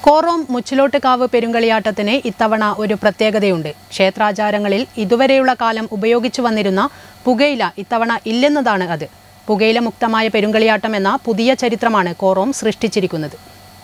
കോറോം മുച്ചിലോട്ടുകാവ് പെരുങ്കളിയാട്ടത്തിന് ഇത്തവണ ഒരു പ്രത്യേകതയുണ്ട് ക്ഷേത്രാചാരങ്ങളിൽ ഇതുവരെയുള്ള കാലം ഉപയോഗിച്ചു വന്നിരുന്ന പുകയില ഇത്തവണ ഇല്ലെന്നതാണ് അത് പുകയില മുക്തമായ പെരുങ്കളിയാട്ടം എന്ന പുതിയ ചരിത്രമാണ് കോറോം സൃഷ്ടിച്ചിരിക്കുന്നത്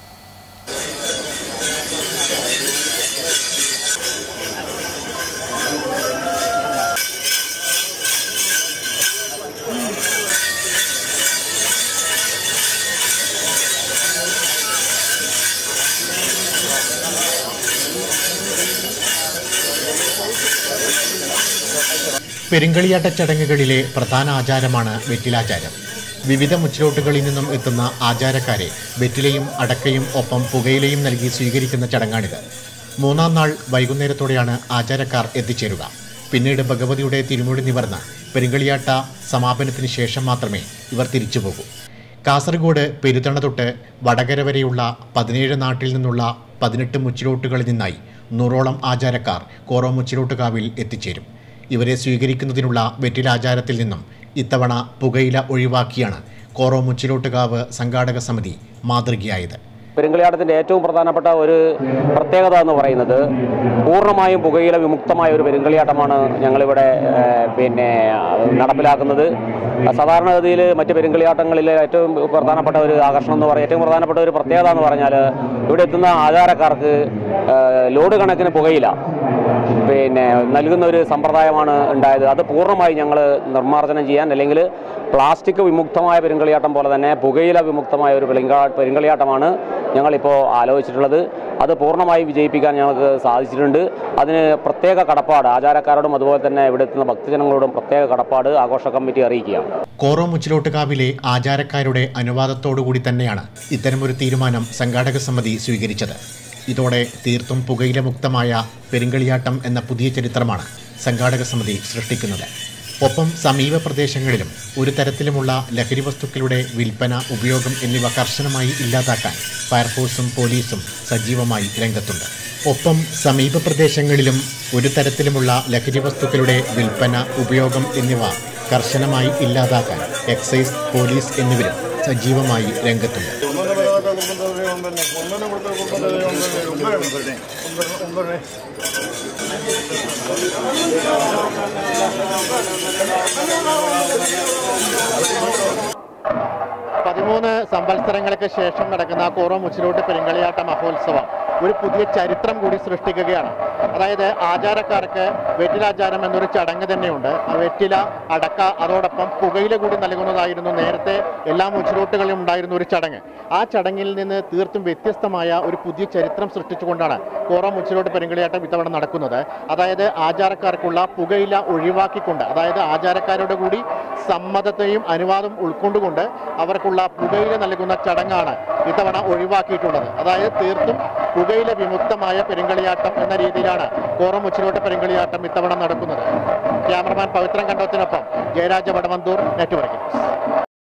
പെരുങ്കളിയാട്ട ചടങ്ങുകളിലെ പ്രധാന ആചാരമാണ് വെറ്റിലാചാരം വിവിധ മുച്ചിലോട്ടുകളിൽ നിന്നും എത്തുന്ന ആചാരക്കാരെ വെറ്റിലയും അടക്കയും ഒപ്പം പുകയിലയും നൽകി സ്വീകരിക്കുന്ന ചടങ്ങാണിത് മൂന്നാം നാൾ വൈകുന്നേരത്തോടെയാണ് ആചാരക്കാർ എത്തിച്ചേരുക പിന്നീട് ഭഗവതിയുടെ തിരുമുടി നിവർന്ന് പെരുങ്കളിയാട്ട സമാപനത്തിന് ശേഷം മാത്രമേ ഇവർ തിരിച്ചു പോകൂ കാസർഗോഡ് പെരുതണ തൊട്ട് വടകര വരെയുള്ള പതിനേഴ് നാട്ടിൽ നിന്നുള്ള പതിനെട്ട് മുച്ചിലോട്ടുകളിൽ നിന്നായി നൂറോളം ആചാരക്കാർ കോറോ മുച്ചിലോട്ടുകാവിൽ എത്തിച്ചേരും ഇവരെ സ്വീകരിക്കുന്നതിനുള്ള വെറ്റിലാചാരത്തിൽ നിന്നും ഇത്തവണ പുകയില ഒഴിവാക്കിയാണ് കോറോ മുച്ചിലോട്ടുകാവ് സംഘാടക സമിതി മാതൃകയായത് പെരുങ്കളിയാട്ടത്തിൻ്റെ ഏറ്റവും പ്രധാനപ്പെട്ട ഒരു പ്രത്യേകത എന്ന് പറയുന്നത് പൂർണ്ണമായും പുകയില വിമുക്തമായ ഒരു പെരുങ്കളിയാട്ടമാണ് ഞങ്ങളിവിടെ ഏഹ്, പിന്നെ നടപ്പിലാക്കുന്നത് സാധാരണഗതിയിൽ മറ്റ് പെരുങ്കളിയാട്ടങ്ങളിൽ ഏറ്റവും പ്രധാനപ്പെട്ട ഒരു ആകർഷണം എന്ന് പറയുന്നത് ഏറ്റവും പ്രധാനപ്പെട്ട ഒരു പ്രത്യേകത എന്ന് പറഞ്ഞാൽ ഇവിടെ എത്തുന്ന ആചാരക്കാർക്ക് ഏഹ്, ലോഡ് കണക്കിന് പുകയില പിന്നെ നൽകുന്ന ഒരു സമ്പ്രദായമാണ് ഉണ്ടായത് അത് പൂർണ്ണമായി ഞങ്ങൾ നിർമ്മാർജ്ജനം ചെയ്യാൻ അല്ലെങ്കിൽ പ്ലാസ്റ്റിക് വിമുക്തമായ പെരുങ്കളിയാട്ടം പോലെ തന്നെ പുകയില വിമുക്തമായ ഒരു പെരുങ്കാ പെരുങ്കളിയാട്ടമാണ് ഞങ്ങളിപ്പോൾ ആലോചിച്ചിട്ടുള്ളത് അത് പൂർണ്ണമായി വിജയിപ്പിക്കാൻ ഞങ്ങൾക്ക് സാധിച്ചിട്ടുണ്ട് അതിന് പ്രത്യേക കടപ്പാട് ആചാരക്കാരോടും അതുപോലെ തന്നെ ഇവിടെ എത്തുന്ന ഭക്തജനങ്ങളോടും പ്രത്യേക കടപ്പാട് ആഘോഷ കമ്മിറ്റി അറിയിക്കുകയാണ് കോറോ മുച്ചിലോട്ടുകാവിലെ ആചാരക്കാരുടെ അനുവാദത്തോടുകൂടി തന്നെയാണ് ഇത്തരമൊരു തീരുമാനം സംഘാടക സമിതി സ്വീകരിച്ചത് ഇതോടെ തീർത്തും പുകയില മുക്തമായ പെരുങ്കളിയാട്ടം എന്ന പുതിയ ചരിത്രമാണ് സംഘാടക സമിതി സൃഷ്ടിക്കുന്നത് ഒപ്പം സമീപ പ്രദേശങ്ങളിലും ഒരു തരത്തിലുമുള്ള ലഹരി വസ്തുക്കളുടെ വിൽപ്പന ഉപയോഗം എന്നിവ കർശനമായി ഇല്ലാതാക്കാൻ ഫയർഫോഴ്സും പോലീസും സജീവമായി രംഗത്തുണ്ട് ഒപ്പം സമീപ പ്രദേശങ്ങളിലും ഒരു തരത്തിലുമുള്ള ലഹരി വസ്തുക്കളുടെ വിൽപ്പന ഉപയോഗം എന്നിവ കർശനമായി ഇല്ലാതാക്കാൻ എക്സൈസ് പോലീസ് എന്നിവരും സജീവമായി രംഗത്തുണ്ട് പതിമൂന്ന് സംവത്സരങ്ങൾക്ക് ശേഷം നടക്കുന്ന കോറോ മുച്ചിലോട്ട് പെരുങ്കളിയാട്ട മഹോത്സവം ഒരു പുതിയ ചരിത്രം കൂടി സൃഷ്ടിക്കുകയാണ് അതായത് ആചാരക്കാർക്ക് വെറ്റിലാചാരം എന്നൊരു ചടങ്ങ് തന്നെയുണ്ട് ആ വെറ്റില അടക്ക അതോടൊപ്പം പുകയില കൂടി നൽകുന്നതായിരുന്നു നേരത്തെ എല്ലാ മുച്ചിലോട്ടുകളിലും ഉണ്ടായിരുന്ന ഒരു ചടങ്ങ് ആ ചടങ്ങിൽ നിന്ന് തീർത്തും വ്യത്യസ്തമായ ഒരു പുതിയ ചരിത്രം സൃഷ്ടിച്ചുകൊണ്ടാണ് കോറോ മുച്ചിലോട്ട് പെരുങ്കളിയാട്ടം ഇത്തവണ നടക്കുന്നത് അതായത് ആചാരക്കാർക്കുള്ള പുകയില ഒഴിവാക്കിക്കൊണ്ട് അതായത് ആചാരക്കാരുടെ കൂടി സമ്മതത്തെയും അനുവാദം ഉൾക്കൊണ്ടുകൊണ്ട് അവർക്കുള്ള പുകയില നൽകുന്ന ചടങ്ങാണ് ഇത്തവണ ഒഴിവാക്കിയിട്ടുള്ളത് അതായത് തീർത്തും പുകയില വിമുക്തമായ പെരുങ്കളിയാട്ടം എന്ന രീതിയിലാണ് കോറം ഉച്ചിലോട്ട് പെരുങ്കളിയാട്ടം ഇത്തവണ നടക്കുന്നത് ക്യാമറമാൻ പവിത്രൻ കണ്ടത്തിനൊപ്പം ജയരാജ വടവന്തൂർ നെറ്റ്വർക്ക്